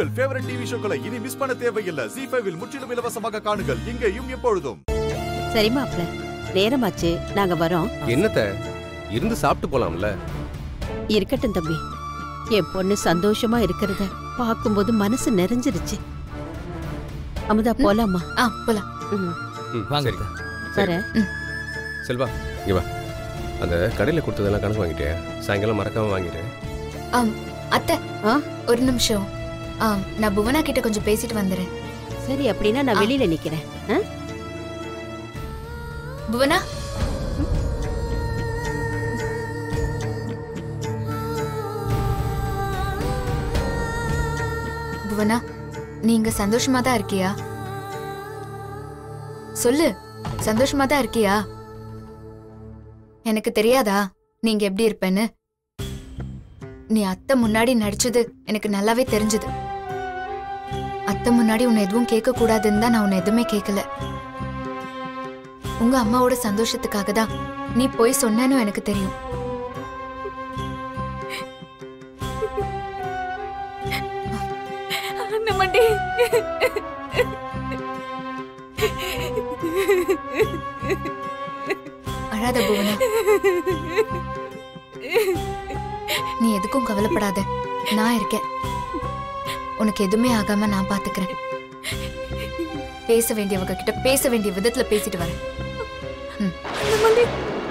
உங்கள் favourite TV ஷோக்களை இனி miss பண்ண தேவையில்லை ஜி ஃபைவில் முற்றிலும் இலவசமாக காணுங்கள் இங்கேயும் எப்பொழுதும் சரி மாப்ள நேரமாச்சு நாங்க வரோம் என்னத்த இருந்து சாப்பிட்டு போலாம்ல இருக்கட்டும் தம்பி என் பொண்ணு சந்தோஷமா இருக்கிறத பார்க்கும்போது மனசு நிறைஞ்சிருச்சு அமுதா போலாமா ஆ போலாம் ம், ம், வாங்க சரி. அத்தை. வரேன் செல்வா இங்க வா அந்த கடையில் கொடுத்ததெல்லாம் கணக்கு வாங்கிட்டேன் சாயங்காலம் மறக்காம வாங்கிடு ஆம் அத்தை ஆ? ஒரு நிமிஷம் ஆ நான் புவனா கிட்ட கொஞ்சம் பேசிட்டு வந்துடுறேன் சரி அப்படின்னா நான் வெளியில நிக்கிறேன் ஆ? புவனா புவனா நீங்க சந்தோஷமா தான் இருக்கியா சொல்லு சந்தோஷமா தான் இருக்கியா எனக்கு தெரியாதா நீங்க எப்படி இருப்பேன்னு நீ அத்தை முன்னாடி நடிச்சது எனக்கு நல்லாவே தெரிஞ்சது அத்தை முன்னாடி உன்னை எதுவும் கேட்க கூடாதுன்னு தான் நான் உன்னை எதுவுமே கேட்கல உங்க அம்மாவோட சந்தோஷத்துக்காக தான் நீ போய் சொன்னேன்னு எனக்கு தெரியும் நம்மண்டி அழாத புவனா நீ எதுக்கும் கவலைப்படாத நான் இருக்கேன் உனக்கு எதுவுமே ஆகாம நான் பாத்துக்கிறேன் பேச வேண்டியவங்க கிட்ட பேச வேண்டிய விதத்துல பேசிட்டு வரேன் ம். நம்மண்டி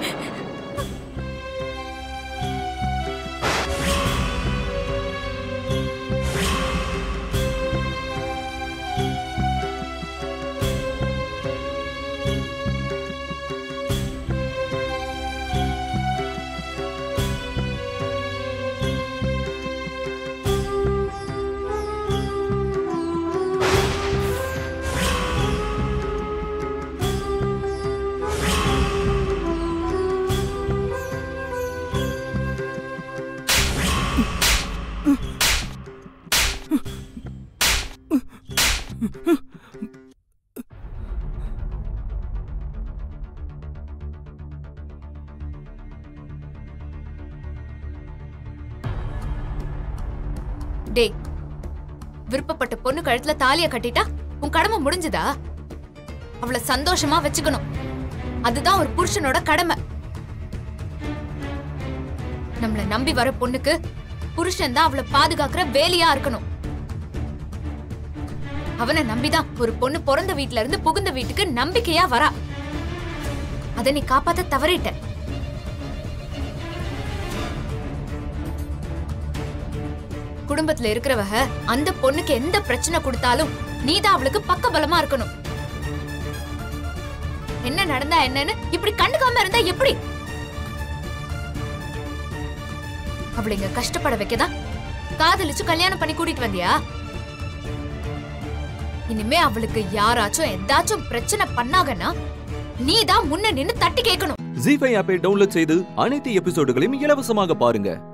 டேய் விருப்பப்பட்ட பொண்ணு கழுத்துல தாலிய கட்டிட்டா உன் கடமை முடிஞ்சுதா அவளை சந்தோஷமா வச்சுக்கணும் அதுதான் ஒரு புருஷனோட கடமை நம்மள நம்பி வர பொண்ணுக்கு புருஷன் தான் அவளை பாதுகாக்கிற வேலையா இருக்கணும் அவனை நம்பிதான் ஒரு பொண்ணு பிறந்த வீட்ல இருந்து புகுந்த வீட்டுக்கு நம்பிக்கையா வரா அதை நீ காப்பாத்த தவறிட்ட குடும்பத்துல இருக்கிறவக அந்த பொண்ணுக்கு எந்த பிரச்சனை கொடுத்தாலும் நீதான் அவளுக்கு பக்கபலமா இருக்கணும் என்ன நடந்தா என்னன்னு இப்படி கண்டுக்காம இருந்தா எப்படி அவளை இங்க கஷ்டப்பட வைக்கதான் காதலிச்சு கல்யாணம் பண்ணி கூட்டிட்டு வந்தியா இனிமே அவளுக்கு யாராச்சும் ஏதாச்சும் பிரச்சனை பண்ணாங்கன்னா நீதான் முன்ன நின்னு தட்டி கேட்கணும் ஜி ஃபைவ் ஆப்பை டவுன்லோட் செய்து அனைத்து எபிசோடுகளையும் இலவசமாக பாருங்க